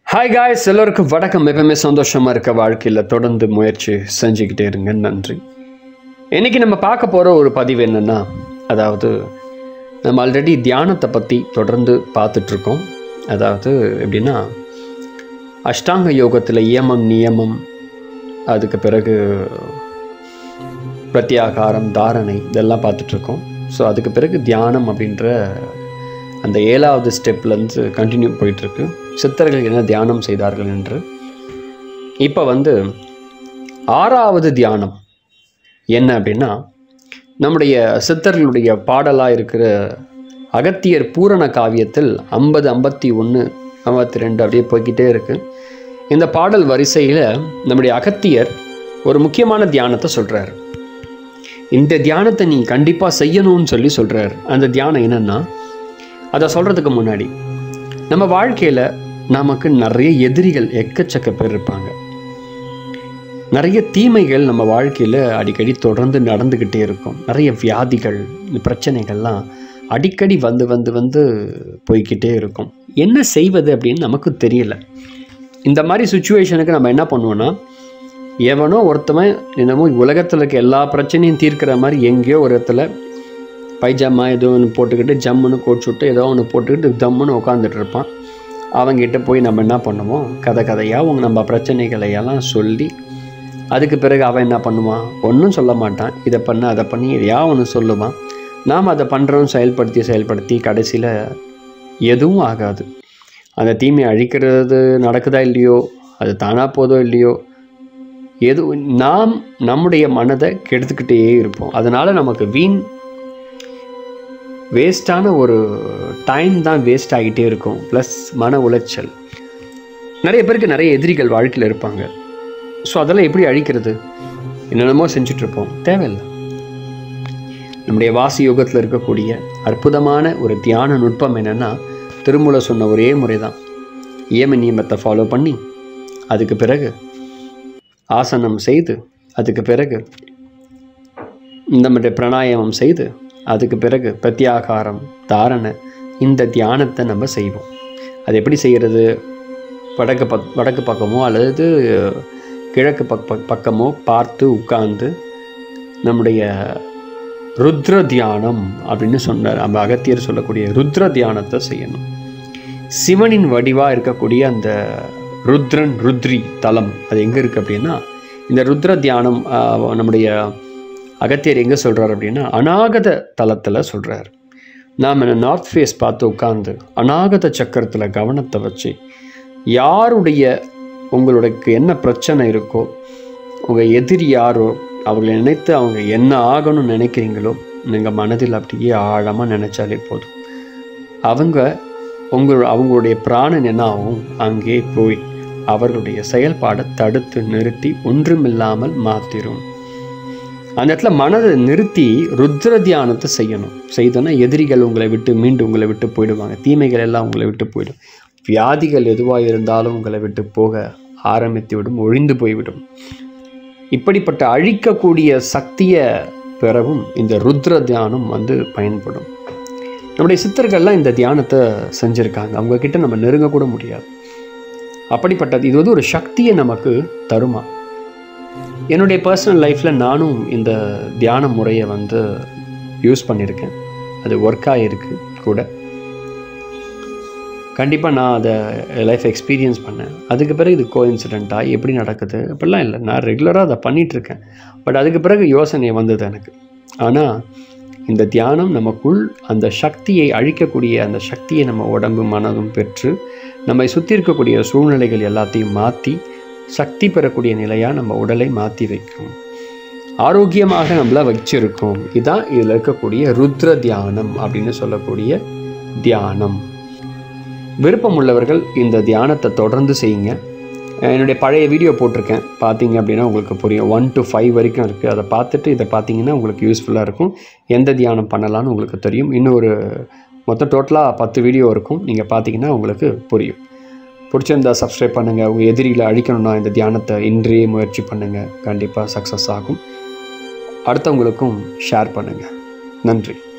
hi guys எல்லோருக்கும் வணக்கம் எப்பவுமே சந்தோஷமாக இருக்க வாழ்க்கையில் தொடர்ந்து முயற்சி செஞ்சுக்கிட்டே இருங்க நன்றி இன்னைக்கு நம்ம பார்க்க போகிற ஒரு பதிவு என்னென்னா அதாவது நம்ம ஆல்ரெடி தியானத்தை பற்றி தொடர்ந்து பார்த்துட்ருக்கோம் அதாவது எப்படின்னா அஷ்டாங்க யோகத்தில் இயமம் நியமம் அதுக்கு பிறகு பிரத்யாகாரம் தாரணை இதெல்லாம் பார்த்துட்ருக்கோம் ஸோ அதுக்கு பிறகு தியானம் அப்படின்ற அந்த ஏழாவது ஸ்டெப்லேருந்து கண்டினியூ போயிட்டுருக்கு சித்தர்கள் என்ன தியானம் செய்தார்கள் என்று இப்போ வந்து ஆறாவது தியானம் என்ன அப்படின்னா நம்முடைய சித்தர்களுடைய பாடலாக இருக்கிற அகத்தியர் பூரண காவியத்தில் ஐம்பது ஐம்பத்தி ஒன்று ஐம்பத்தி ரெண்டு அப்படியே போய்கிட்டே இருக்கு இந்த பாடல் வரிசையில் நம்முடைய அகத்தியர் ஒரு முக்கியமான தியானத்தை சொல்கிறார் இந்த தியானத்தை நீ கண்டிப்பாக செய்யணும்னு சொல்லி சொல்கிறார் அந்த தியானம் என்னென்னா அதை சொல்கிறதுக்கு முன்னாடி நம்ம வாழ்க்கையில் நமக்கு நிறைய எதிரிகள் எக்கச்சக்க பேர் இருப்பாங்க நிறைய தீமைகள் நம்ம வாழ்க்கையில் அடிக்கடி தொடர்ந்து நடந்துக்கிட்டே இருக்கும் நிறைய வியாதிகள் இந்த பிரச்சனைகள்லாம் அடிக்கடி வந்து வந்து வந்து போய்க்கிட்டே இருக்கும் என்ன செய்வது அப்படின்னு நமக்கு தெரியல இந்த மாதிரி சுச்சுவேஷனுக்கு நம்ம என்ன பண்ணுவோன்னா எவனோ ஒருத்தவன் என்னமோ உலகத்தில் இருக்க எல்லா பிரச்சனையும் தீர்க்கிற மாதிரி எங்கேயோ ஒரு இடத்துல பைஜாமா ஏதோ ஒன்று போட்டுக்கிட்டு ஜம்முன்னு கோட் சுட்டு ஏதோ ஒன்று போட்டுக்கிட்டு தம்முன்னு உட்காந்துட்டு இருப்பான் அவங்ககிட்ட போய் நம்ம என்ன பண்ணுவோம் கதை கதையாக அவங்க நம்ம பிரச்சனைகளை எல்லாம் சொல்லி அதுக்கு பிறகு அவன் என்ன பண்ணுவான் ஒன்றும் சொல்ல மாட்டான் இதை பண்ண அதை பண்ணி எதையா ஒன்று சொல்லுவான் நாம் அதை பண்ணுறோம் செயல்படுத்தி செயல்படுத்தி கடைசியில் எதுவும் ஆகாது அந்த தீமையை அழிக்கிறது நடக்குதா இல்லையோ அது தானாக போதோ இல்லையோ எது நாம் நம்முடைய மனதை கெடுத்துக்கிட்டே இருப்போம் அதனால் நமக்கு வீண் வேஸ்ட்டான ஒரு டைம் தான் வேஸ்ட் ஆகிட்டே இருக்கும் ப்ளஸ் மன உளைச்சல் நிறைய பேருக்கு நிறைய எதிரிகள் வாழ்க்கையில் இருப்பாங்க ஸோ அதெல்லாம் எப்படி அழிக்கிறது என்னென்னமோ செஞ்சிட்ருப்போம் தேவையில்லை நம்முடைய வாசி யோகத்தில் இருக்கக்கூடிய அற்புதமான ஒரு தியான நுட்பம் என்னென்னா திருமூல சொன்ன ஒரே முறை தான் ஏம நியமத்தை ஃபாலோ பண்ணி அதுக்கு பிறகு ஆசனம் செய்து அதுக்கு பிறகு நம்முடைய பிராணாயாமம் செய்து அதுக்கு பிறகு பிரத்யாகாரம் தாரணை இந்த தியானத்தை நம்ம செய்வோம் அது எப்படி செய்கிறது வடக்கு பக் வடக்கு பக்கமோ அல்லது கிழக்கு பக் பக் பக்கமோ பார்த்து உட்கார்ந்து நம்முடைய ருத்ர தியானம் அப்படின்னு சொன்னார் நம்ம அகத்தியர் சொல்லக்கூடிய ருத்ர தியானத்தை செய்யணும் சிவனின் வடிவாக இருக்கக்கூடிய அந்த ருத்ரன் ருத்ரி தலம் அது எங்கே இருக்குது அப்படின்னா இந்த ருத்ர தியானம் ஆஹ், நம்முடைய அகத்தியர் எங்கே சொல்கிறார் அப்படின்னா அநாகத தலத்தில் சொல்கிறார் நாம் நார்த் ஃபேஸ் பார்த்து உட்காந்து அநாகத சக்கரத்தில் கவனத்தை வச்சு யாருடைய உங்களுக்கு என்ன பிரச்சனை இருக்கோ உங்கள் எதிரி யாரோ அவங்களை நினைத்து அவங்க என்ன ஆகணும்னு நினைக்கிறீங்களோ நீங்கள் மனதில் அப்படியே ஆழமாக நினச்சாலே போதும் அவங்க உங்கள் அவங்களுடைய பிராணன் என்ன ஆகும் அங்கே போய் அவர்களுடைய செயல்பாடை தடுத்து நிறுத்தி ஒன்றுமில்லாமல் மாத்திரும் அந்த இடத்துல மனதை நிறுத்தி ருத்ர தியானத்தை செய்யணும் செய்தோன்னா எதிரிகள் உங்களை விட்டு மீண்டும் உங்களை விட்டு போயிடுவாங்க தீமைகள் எல்லாம் உங்களை விட்டு போயிடும் வியாதிகள் எதுவாக இருந்தாலும் உங்களை விட்டு போக ஆரம்பித்து விடும் ஒழிந்து போய்விடும் இப்படிப்பட்ட அழிக்கக்கூடிய சக்தியை பெறவும் இந்த ருத்ர தியானம் வந்து பயன்படும் நம்முடைய சித்தர்கள்லாம் இந்த தியானத்தை செஞ்சுருக்காங்க அவங்க கிட்ட நம்ம நெருங்க கூட முடியாது அப்படிப்பட்டது இது வந்து ஒரு சக்தியை நமக்கு தருமா என்னுடைய பர்சனல் லைஃப்பில் நானும் இந்த தியான முறையை வந்து யூஸ் பண்ணியிருக்கேன் அது ஒர்க் ஆகிருக்கு கூட கண்டிப்பாக நான் அதை லைஃப் எக்ஸ்பீரியன்ஸ் பண்ணேன் அதுக்கு பிறகு இது கோ இன்சிடெண்ட்டாக எப்படி நடக்குது அப்படிலாம் இல்லை நான் ரெகுலராக அதை பண்ணிகிட்ருக்கேன் பட் அதுக்கு பிறகு யோசனை வந்தது எனக்கு ஆனால் இந்த தியானம் நமக்குள் அந்த சக்தியை அழிக்கக்கூடிய அந்த சக்தியை நம்ம உடம்பு மனதும் பெற்று நம்மை சுற்றி இருக்கக்கூடிய சூழ்நிலைகள் எல்லாத்தையும் மாற்றி சக்தி பெறக்கூடிய நிலையாக நம்ம உடலை மாற்றி வைக்கும் ஆரோக்கியமாக நம்மளை வச்சிருக்கும் இதுதான் இதில் இருக்கக்கூடிய ருத்ர தியானம் அப்படின்னு சொல்லக்கூடிய தியானம் விருப்பம் உள்ளவர்கள் இந்த தியானத்தை தொடர்ந்து செய்யுங்க என்னுடைய பழைய வீடியோ போட்டிருக்கேன் பார்த்தீங்க அப்படின்னா உங்களுக்கு புரியும் ஒன் to ஃபைவ் வரைக்கும் இருக்குது அதை பார்த்துட்டு இதை பார்த்தீங்கன்னா உங்களுக்கு யூஸ்ஃபுல்லாக இருக்கும் எந்த தியானம் பண்ணலாம்னு உங்களுக்கு தெரியும் இன்னும் ஒரு மொத்தம் டோட்டலாக பத்து வீடியோ இருக்கும் நீங்கள் பார்த்தீங்கன்னா உங்களுக்கு புரியும் பிடிச்சிருந்தா சப்ஸ்கிரைப் பண்ணுங்கள் உங்கள் எதிரிகளை அழிக்கணும்னா இந்த தியானத்தை இன்றே முயற்சி பண்ணுங்கள் கண்டிப்பாக சக்ஸஸ் ஆகும் அடுத்தவங்களுக்கும் ஷேர் பண்ணுங்கள் நன்றி